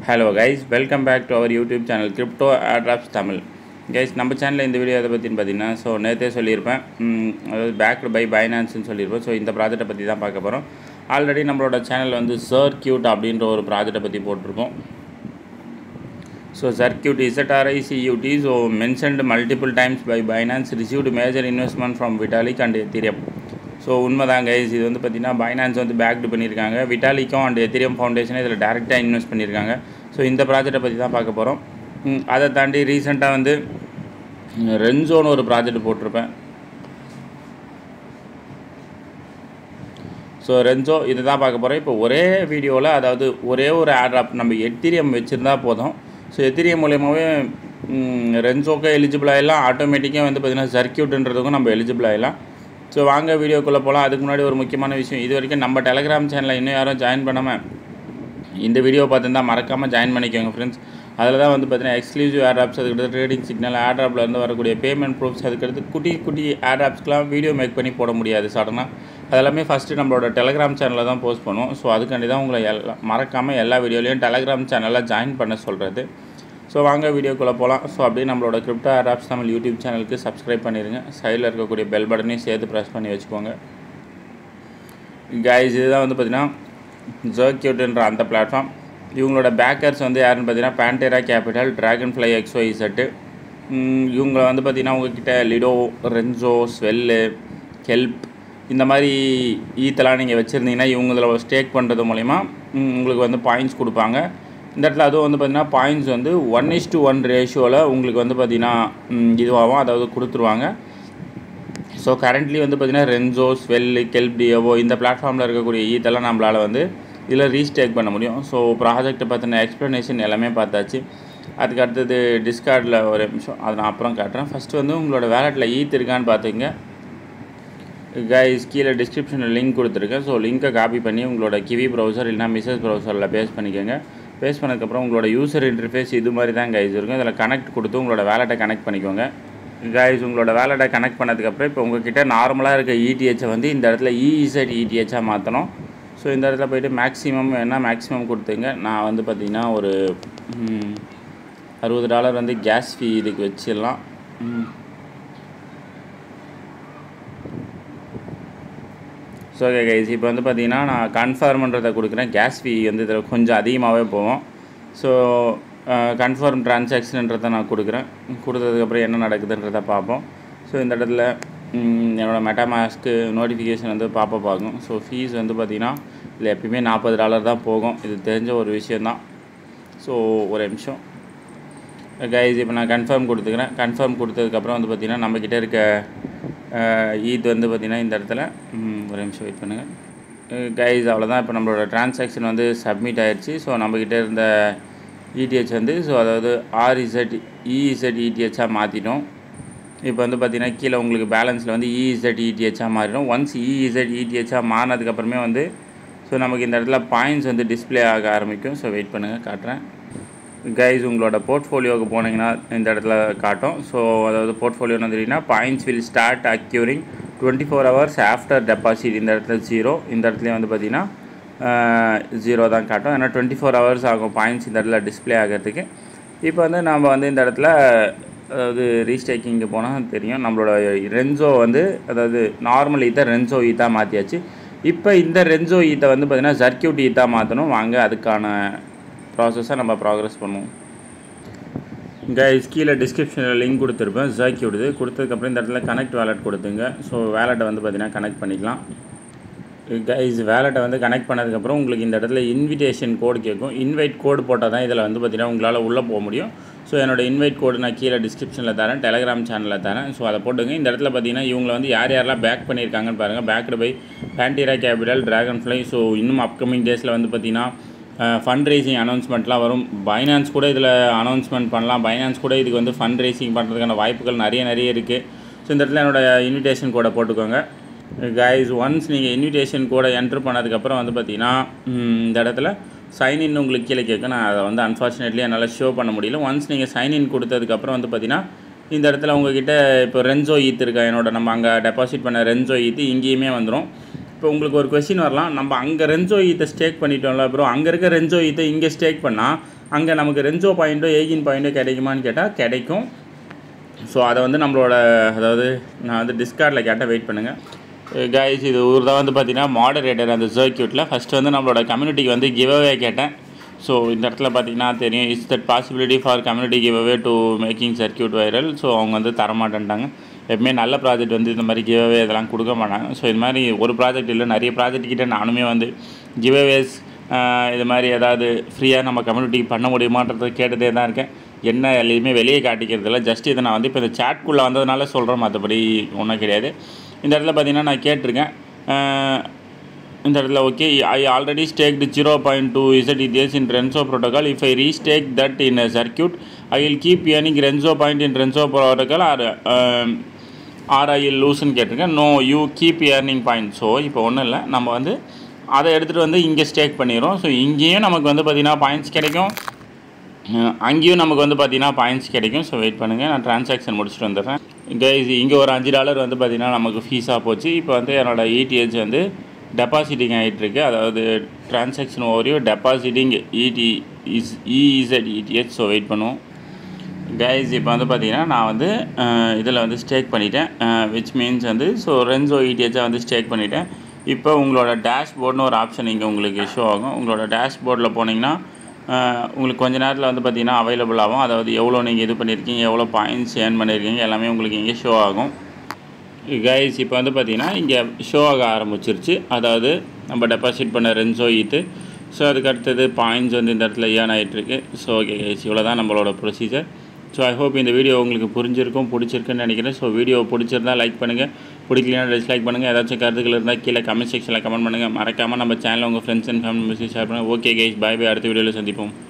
Hello guys welcome back to our YouTube channel crypto airdrops Tamil guys நம்ம சேனலில் இந்த video எதை பற்றின்னு பார்த்தீங்கன்னா ஸோ நேற்றே சொல்லியிருப்பேன் ம், அதாவது பேக்டு பை பைனான்ஸ்னு சொல்லியிருப்பேன் ஸோ இந்த ப்ராஜெக்ட்டை பற்றி தான் பார்க்க போகிறோம் ஆல்ரெடி நம்மளோட சேனல் வந்து சர்க்யூட் அப்படின்ற ஒரு ப்ராஜெக்ட்டை பற்றி போட்டிருக்கோம் so circuit Z R I C U T so mentioned multiple times by Binance received major investment from Vitalik and Ethereum so உண்மைதான் கைஸ் இது வந்து பார்த்தீங்கன்னா பைனான்ஸ் வந்து பேக்டு பண்ணியிருக்காங்க விட்டாலிக்கும் அண்ட் எத்திரியம் ஃபவுண்டேஷன் இதில் டேரெக்டாக இன்வெஸ்ட் பண்ணியிருக்காங்க ஸோ இந்த ப்ராஜெக்ட்டை பற்றி தான் பார்க்க போகிறோம் அதை தாண்டி ரீசெண்டாக வந்து ரென்சோன்னு ஒரு ப்ராஜெக்ட் போட்டிருப்பேன் ஸோ ரென்சோ இதை தான் பார்க்க போகிறோம் இப்போ ஒரே வீடியோவில் அதாவது ஒரே ஒரு ஆட்ராப் நம்ம எத்திரியம் வச்சுருந்தா போதும் ஸோ எத்திரியம் மூலியமாகவே ரென்சோக்கு எலிஜிபிள் ஆகிடலாம் ஆட்டோமேட்டிக்காக வந்து பார்த்திங்கன்னா சர்க்கியூட்ன்றதுக்கும் நம்ம எலிஜிபிள் ஆகிடலாம் ஸோ வாங்க வீடியோக்குள்ளே போகலாம் அதுக்கு முன்னாடி ஒரு முக்கியமான விஷயம் இது வரைக்கும் நம்ம டெலகிராம் சேனலில் இன்னும் யாரும் ஜாயின் பண்ணாமல் இந்த வீடியோ பார்த்துருந்தா மறக்காமல் ஜாயின் பண்ணிக்கோங்க ஃப்ரெண்ட்ஸ் அதில் தான் வந்து பார்த்தீங்கன்னா எக்ஸ்க்ளூசிவ் ஆட்ராப்ஸ் அதுக்கடுத்து ட்ரேடிங் சிக்னல் ஆட்ராப்ல இருந்து வரக்கூடிய பேமெண்ட் ப்ரூஃப்ஸ் அதுக்கடுத்து குட்டி குட்டி ஆட்ராப்ஸ்க்கெலாம் வீடியோ மேக் பண்ணி போட முடியாது சடனாக அதெல்லாமே ஃபஸ்ட்டு நம்மளோட டெலகிராம் சேனலில் தான் போஸ்ட் பண்ணுவோம் ஸோ அதுக்காண்டி தான் உங்களை எல்லா மறக்காமல் எல்லா வீடியோலையும் டெலகிராம் சேனலில் ஜாயின் பண்ண சொல்கிறது ஸோ வாங்க வீடியோக்குள்ளே போகலாம் ஸோ அப்படியே நம்மளோட கிரிப்டோ ஆட்ராப்ஸ் தமிழ் யூடியூப் சேனலுக்கு சப்ஸ்கிரைப் பண்ணிடுங்க சைடில் இருக்கக்கூடிய பெல் பட்டனையும் சேர்த்து ப்ரெஸ் பண்ணி வச்சுக்கோங்க கைஸ் இதுதான் வந்து பார்த்தீங்கன்னா ஜர்க்யூட்ன்ற அந்த பிளாட்ஃபார்ம் இவங்களோட பேக்கர்ஸ் வந்து யாருன்னு பார்த்தீங்கன்னா Pantera Capital Dragonfly X Y set இவங்கள வந்து பார்த்தீங்கன்னா உங்ககிட்ட லிடோ ரென்சோ ஸ்வெல்லு ஹெல்ப் இந்த மாதிரி ஈத்தெல்லாம் நீங்கள் வச்சுருந்தீங்கன்னா இவங்க இதில் ஸ்டேக் பண்ணுறது மூலிமா ம், உங்களுக்கு வந்து பாயிண்ட்ஸ் கொடுப்பாங்க இந்த இடத்துல அதுவும் வந்து பார்த்தீங்கன்னா பாயிண்ட்ஸ் வந்து ஒன் இஸ் டு ஒன் ரேஷியோவில் உங்களுக்கு வந்து பார்த்தீங்கன்னா ம், இதுவாகும் அதாவது கொடுத்துருவாங்க ஸோ கரண்ட்லி வந்து பார்த்திங்கன்னா ரென்சோ ஸ்வெல்லு கெல்ப் டியோவோ இந்த பிளாட்ஃபார்மில் இருக்கக்கூடிய ஈத்தெல்லாம் நம்மளால் வந்து இதில் ரீஸ்டேக் பண்ண முடியும் ஸோ ப்ராஜெக்ட்டை பற்றின எக்ஸ்ப்ளனேஷன் எல்லாமே பார்த்தாச்சு அதுக்கு அடுத்தது டிஸ்கார்டில் ஒரு நிமிஷம் அதை நான் அப்புறம் காட்டுறேன் ஃபஸ்ட்டு வந்து உங்களோட வேலெட்டில் ஈத் இருக்கான்னு பார்த்துங்க கைஸ் கீழே டிஸ்கிரிப்ஷனில் லிங்க் கொடுத்துருக்கேன் ஸோ லிங்க்கை காப்பி பண்ணி உங்களோட கிவி ப்ரௌசர் இல்லைனா மிஸ்ஸஸ் ப்ரௌசரில் பேஸ்ட் பண்ணிக்கோங்க பேஸ்ட் பண்ணதுக்கப்புறம் உங்களோட யூசர் இன்டர்ஃபேஸ் இது மாதிரி தான் கைஸ் இருக்கும் இதில் கனெக்ட் கொடுத்து உங்களோட வேலெட்டை கனெக்ட் பண்ணிக்கோங்க கைஸ் உங்களோட வேலெட்டை கனெக்ட் பண்ணதுக்கப்புறம் இப்போ உங்ககிட்ட நார்மலாக இருக்க இடிஹெச்சை வந்து இந்த இடத்துல இஇசட் இடிஹெச்சாக மாற்றணும் ஸோ இந்த இடத்துல போயிட்டு மேக்ஸிமம் என்ன மேக்ஸிமம் கொடுத்துங்க நான் வந்து பார்த்திங்கன்னா ஒரு ம், அறுபது டாலர் வந்து கேஸ் ஃபீ இதுக்கு வச்சிடலாம் ம். ஸோ ஓகே கைஸ் இப்போ வந்து பார்த்தீங்கன்னா நான் கன்ஃபார்ம்ன்றதை கொடுக்குறேன் கேஸ் ஃபீ வந்து இதில் கொஞ்சம் அதிகமாகவே போகும் ஸோ கன்ஃபார்ம் ட்ரான்சாக்ஷன்ன்றதை நான் கொடுக்குறேன் கொடுத்ததுக்கப்புறம் என்ன நடக்குதுன்றதை பார்ப்போம் ஸோ இந்த இடத்துல ம், என்னோட மெட்டாமாஸ்க்கு நோட்டிஃபிகேஷன் வந்து பாப்பா பார்க்கும் ஸோ ஃபீஸ் வந்து பார்த்திங்கன்னா இதில் எப்பயுமே நாற்பது டாலர் தான் போகும் இது தெரிஞ்ச ஒரு விஷயந்தான் ஸோ ஒரு நிமிஷம் கைஸ் இப்போ நான் கன்ஃபார்ம் கொடுத்துக்கிறேன் கன்ஃபார்ம் கொடுத்ததுக்கப்புறம் வந்து பார்த்திங்கன்னா நம்மக்கிட்ட இருக்க ஈத் வந்து பார்த்திங்கன்னா இந்த இடத்துல ம், ஒரு நிமிஷம் வெயிட் பண்ணுங்கள் கைஸ் அவ்வளோதான் இப்போ நம்மளோட டிரான்சாக்ஷன் வந்து சப்மிட் ஆயிடுச்சு ஸோ நம்மக்கிட்ட இருந்த இடிஹெச் வந்து ஸோ அதாவது ஆர்இசட் இஇசட் இடிஹெச்சாக மாற்றிட்டோம் இப்போ வந்து பார்த்திங்கன்னா கீழே உங்களுக்கு பேலன்ஸில் வந்து இஇசட் இடிஹெச்சாக மாறிடும் ஒன்ஸ் இஇசட் இடிஹெச்சாக மாறினதுக்கப்புறமே வந்து ஸோ நமக்கு இந்த இடத்துல பாயிண்ட்ஸ் வந்து டிஸ்ப்ளே ஆக ஆரம்பிக்கும் ஸோ வெயிட் பண்ணுங்கள் காட்டுறேன் கைஸ் உங்களோட போர்ட்ஃபோலியோவுக்கு போனீங்கன்னா இந்த இடத்துல காட்டும் ஸோ அதாவது போர்ட்ஃபோலியோன்னு வந்துட்டீங்கன்னா points will start acquiring twenty four hours after deposit இந்த இடத்துல ஜீரோ இந்த இடத்துலையும் வந்து பார்த்தீங்கன்னா ஜீரோ தான் காட்டும் ஏன்னா டுவெண்ட்டி ஃபோர் ஹவர்ஸ் ஆகும் பாயிண்ட்ஸ் இந்த இடத்துல டிஸ்ப்ளே ஆகிறதுக்கு இப்போ வந்து நம்ம வந்து இந்த இடத்துல அதாவது ரீஸ்டேக்கிங்க்கு போனால் தெரியும் நம்மளோட ரென்சோ வந்து அதாவது நார்மல் ஈத்தை ரென்சோ ஈத்தா மாற்றியாச்சு இப்போ இந்த ரென்சோ ஈத்தை வந்து பார்த்திங்கன்னா சர்க்கியூட் ஈத்தா மாற்றணும் வாங்க அதுக்கான ப்ராசஸை நம்ம ப்ராக்ரஸ் பண்ணுவோம் கைஸ் கீழே டிஸ்கிரிப்ஷனில் லிங்க் கொடுத்துருப்பேன் சர்க்கியூட் இது கொடுத்ததுக்கப்புறம் இந்த இடத்துல கனெக்ட் வேலட் கொடுத்துங்க ஸோ வேலெட்டை வந்து பார்த்திங்கன்னா கனெக்ட் பண்ணிக்கலாம் கைஸ் வேலெட்டை வந்து கனெக்ட் பண்ணதுக்கப்புறம் உங்களுக்கு இந்த இடத்துல இன்விடேஷன் கோடு கேட்கும் இன்வைட் கோடு போட்டால் தான் இதில் வந்து பார்த்திங்கன்னா உங்களால் உள்ளே போக முடியும் ஸோ என்னோட இன்வைட் கோடு நான் கீழே டிஸ்கிரிப்ஷனில் தரேன் டெலகிராம் சேனலில் தரேன் ஸோ அதை போட்டுங்க இந்த இடத்துல பார்த்தீங்கன்னா இவங்களை வந்து யார் யாரெல்லாம் பேக் பண்ணியிருக்காங்கன்னு பாருங்கள் backed by Pantera Capital Dragonfly so இன்னும் அப்கமிங் டேஸில் வந்து பார்த்திங்கன்னா ஃபண்ட் ரைசிங் அனௌன்ஸ்மெண்ட்லாம் வரும் பைனான்ஸ் கூட இதில் அனௌன்ஸ்மெண்ட் பண்ணலாம் பைனான்ஸ் கூட இதுக்கு வந்து ஃபண்ட் ரைசிங் பண்ணுறதுக்கான வாய்ப்புகள் நிறைய நிறைய இருக்குது ஸோ இந்த இடத்துல என்னோட இன்விடேஷன் கோடை போட்டுக்கோங்க கைஸ் ஒன்ஸ் நீங்கள் இன்விடேஷன் கோடை என்ட்ரு பண்ணதுக்கப்புறம் வந்து பார்த்தீங்கன்னா ம், இந்த இடத்துல சைன்இன் உங்களுக்கு கீழே கேட்கும் நான் அதை வந்து அன்ஃபார்ச்சுனேட்லி என்னால் ஷோ பண்ண முடியல ஒன்ஸ் நீங்கள் சைன்இன் கொடுத்ததுக்கப்புறம் வந்து பார்த்தீங்கன்னா இந்த இடத்துல உங்ககிட்ட இப்போ ரென்சோ ஈத் இருக்கா என்னோட நம்ம அங்கே டெபாசிட் பண்ண ரென்சோ ஈத்து இங்கேயுமே வந்துடும் இப்போ உங்களுக்கு ஒரு கொஸ்டின் வரலாம் நம்ம அங்கே ரெஞ்சோ ஈத்தை ஸ்டேக் பண்ணிட்டோம்ல ப்ரோ அங்கே இருக்க ரெஞ்சோ ஈத்தை இங்கே ஸ்டேக் பண்ணால் அங்கே நமக்கு ரெஞ்சோ பாயிண்ட்டோ ஏகின் பாயிண்ட்டோ கிடைக்குமான்னு கேட்டால் கிடைக்கும் ஸோ அதை வந்து நம்மளோட அதாவது நான் வந்து டிஸ்கார்டில் கேட்டால் வெயிட் பண்ணுங்கள் கைஸ் இது ஒரு தான் வந்து பார்த்தீங்கன்னா மாடரேட்டர் அந்த சர்க்கியூட்டில் ஃபஸ்ட்டு வந்து நம்மளோட கம்யூனிட்டிக்கு வந்து கிவ்அவே கேட்டேன் ஸோ இந்த இடத்துல பார்த்தீங்கன்னா தெரியும் is that possibility for community giveaway to making circuit viral so அவங்க வந்து தரமாட்டேன்ட்டாங்க எப்பவுமே நல்ல ப்ராஜெக்ட் வந்து இந்த மாதிரி கிவ்அவே இதெல்லாம் கொடுக்க மாட்டாங்க ஸோ இது மாதிரி ஒரு ப்ராஜெக்ட் இல்லை நிறைய ப்ராஜெக்ட் கிட்ட நானுமே வந்து கிவ்அவேஸ் இது மாதிரி ஏதாவது ஃப்ரீயாக நம்ம கம்யூனிட்டிக்கு பண்ண முடியுமான்றதை கேட்டுகிட்டே தான் இருக்கேன் என்ன எல்லையுமே வெளியே காட்டிக்கிறது இல்லை ஜஸ்ட் இதை நான் வந்து இப்போ இந்த சேட்குள்ளே வந்ததுனால சொல்கிறேன் மற்றபடி ஒன்றும் கிடையாது இந்த இடத்துல பார்த்தீங்கன்னா நான் கேட்டிருக்கேன் அஹ், இந்த இடத்துல okay I already staked zero point two Z ETH in Renzo protocol if I restake that in circuit I will keep earning Renzo point in Renzo protocol or or I லூஸ்ன்னு கேட்டிருக்கேன் no you keep earning point so இப்போ ஒன்றும் இல்லை நம்ம வந்து அதை எடுத்துகிட்டு வந்து இங்கே ஸ்டேக் பண்ணிடுறோம் ஸோ இங்கேயும் நமக்கு வந்து பார்த்திங்கன்னா பாயிண்ட்ஸ் கிடைக்கும் அஹ் அங்கேயும் நமக்கு வந்து பார்த்தீங்கன்னா பாயிண்ட்ஸ் கிடைக்கும் ஸோ வெயிட் பண்ணுங்கள் நான் ட்ரான்சாக்ஷன் முடிச்சுட்டு வந்துடுறேன் இங்கே இது இங்கே ஒரு அஞ்சு டாலர் வந்து பார்த்தீங்கன்னா நமக்கு ஃபீஸாக போச்சு இப்போ வந்து என்னோட இடிஹெச் வந்து டெபாசிட்டிங் ஆகிட்டுருக்கு அதாவது ட்ரான்சாக்ஷன் ஓவரையும் depositing ET is EZ ETH so wait பண்ணுவோம் கைஸ் இப்போ வந்து பார்த்தீங்கன்னா நான் வந்து இதில் வந்து ஸ்டேக் பண்ணிட்டேன் விச் மீன்ஸ் வந்து ஸோ ரென்சோ இடிஹெச்சாக வந்து ஸ்டேக் பண்ணிட்டேன் இப்போ உங்களோட டேஷ்போர்ட்னு ஒரு ஆப்ஷன் இங்கே உங்களுக்கு ஷோ ஆகும் உங்களோட டேஷ்போர்டில் போனீங்கன்னா அஹ், உங்களுக்கு கொஞ்ச நேரத்தில் வந்து பார்த்தீங்கன்னா அவைலபிள் ஆகும் அதாவது எவ்வளோ நீங்கள் இது பண்ணியிருக்கீங்க எவ்வளோ பாயிண்ட்ஸ் ஏர்ன் பண்ணியிருக்கீங்க எல்லாமே உங்களுக்கு இங்கே ஷோ ஆகும் கைஸ் இப்போ வந்து பார்த்தீங்கன்னா இங்கே ஷோ ஆக ஆரம்பிச்சிருச்சு அதாவது நம்ம டெபாசிட் பண்ண ரென்சோ ஈத்து ஸோ அதுக்கு அடுத்தது பாயிண்ட்ஸ் வந்து இந்த இடத்துல ஏர்ன் ஆகிட்டுருக்கு ஸோ ஓகே கைஸ் இவ்வளோ தான் நம்மளோட ப்ரொசீஜர் ஸோ ஐ ஹோப் இந்த வீடியோ உங்களுக்கு புரிஞ்சிருக்கும் பிடிச்சிருக்குன்னு நினைக்கிறேன் ஸோ வீடியோ பிடிச்சிருந்தா லைக் பண்ணுங்கள் பிடிக்கலனா டிஸ்லைக் பண்ணுங்கள் ஏதாச்சும் கருத்துக்கள் இருந்தால் கீழே கமெண்ட் செக்ஷனில் கமெண்ட் பண்ணுங்கள் மறக்காமல் நம்ம சேனலை உங்கள் friends and family message share பண்ணுங்கள் ஓகே கைஸ் பை பை அடுத்த வீடியோவில் சந்திப்போம்